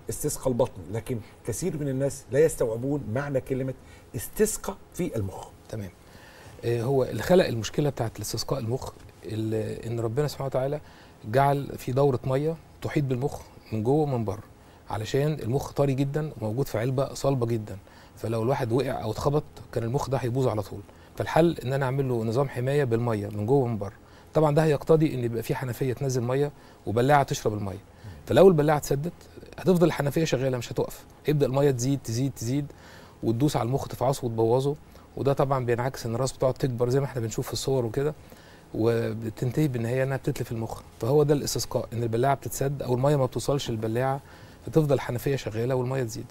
استسقى البطن لكن كثير من الناس لا يستوعبون معنى كلمه استسقى في المخ تمام آه، هو اللي خلق المشكله بتاعت الاستسقاء المخ ال- ان ربنا سبحانه وتعالى جعل في دوره ميه تحيط بالمخ من جوه ومن بره علشان المخ طري جدا وموجود في علبه صلبه جدا فلو الواحد وقع او اتخبط كان المخ ده هيبوظ على طول فالحل ان انا اعمل له نظام حمايه بالميه من جوه ومن بره طبعا ده هيقتضي ان يبقى في حنفيه تنزل ميه وبلاعه تشرب الميه فلو البلاعه اتسدت هتفضل الحنفيه شغاله مش هتقف هيبدا الميه تزيد تزيد تزيد وتدوس على المخ تفعصه وتبوظه وده طبعا بينعكس ان الراس بتقعد تكبر زي ما احنا بنشوف في الصور وكده وبتنتهي بالنهايه انها بتتلف المخ فهو ده الاستسقاء ان البلاعه بتتسد او الميه ما بتوصلش للبلاعه فتفضل الحنفيه شغاله والميه تزيد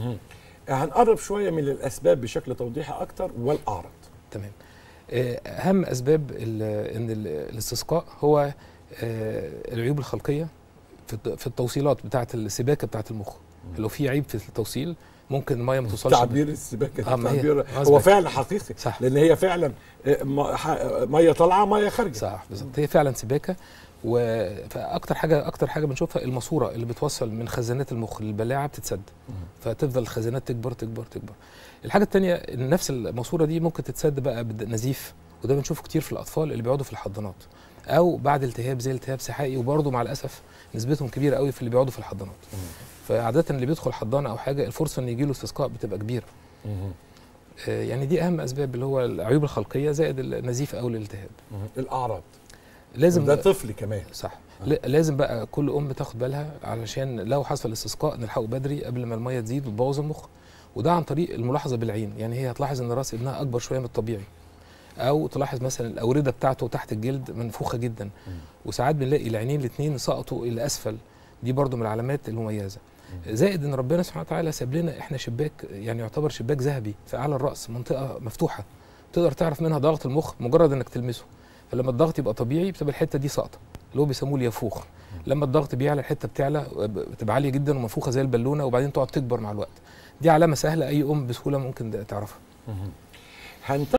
هنقرب شويه من الاسباب بشكل توضيحي اكتر والاعراض تمام آه، اهم اسباب ال- ان ال- الاستسقاء هو آه، العيوب الخلقيه في الت- في التوصيلات بتاعه السباكه بتاعه المخ لو في عيب في التوصيل ممكن الميه ما توصلش تعبير السباكه آه، ما هي- تعبير آه، هو سباكة. فعلا حقيقي صح. لان هي فعلا آه، م- ح- ميه طالعه ميه خارجه صح بالظبط هي فعلا سباكه و فاكتر حاجه اكتر حاجه بنشوفها الماسوره اللي بتوصل من خزانات المخ للبلاعه بتتسد فتفضل الخزانات تكبر تكبر تكبر الحاجه الثانيه ان نفس الماسوره دي ممكن تتسد بقى بنزيف وده بنشوفه كتير في الاطفال اللي بيقعدوا في الحضانات او بعد التهاب زي التهاب سحائي وبرضه مع الاسف نسبتهم كبيره قوي في اللي بيقعدوا في الحضانات فعاده اللي بيدخل حضانه او حاجه الفرصه ان يجي له استسقاء بتبقى كبيره مم. آه، يعني دي اهم اسباب اللي هو العيوب الخلقيه زائد النزيف او الالتهاب مم. الاعراض لازم ده طفل كمان صح لا- لازم بقى كل ام تاخد بالها علشان لو حصل استسقاء نلحقه بدري قبل ما الميه تزيد وتبوظ المخ وده عن طريق الملاحظه بالعين يعني هي هتلاحظ ان راس ابنها اكبر شويه من الطبيعي او تلاحظ مثلا الاورده بتاعته تحت الجلد منفوخه جدا وساعات بنلاقي العينين الاثنين سقطوا الى اسفل دي برضو من العلامات المميزه زائد ان ربنا سبحانه وتعالى ساب لنا احنا شباك يعني يعتبر شباك ذهبي في اعلى الراس منطقه مفتوحه تقدر تعرف منها ضغط المخ مجرد انك تلمسه فلما الضغط يبقى طبيعي بتبقى الحته دي ساقطه اللي هو بيسموه اليافوخ لما الضغط بيعلى الحته بتعلى بتبقى عاليه جدا ومنفوخه زي البالونه وبعدين تقعد تكبر مع الوقت دي علامه سهله اي ام بسهوله ممكن تعرفها هنت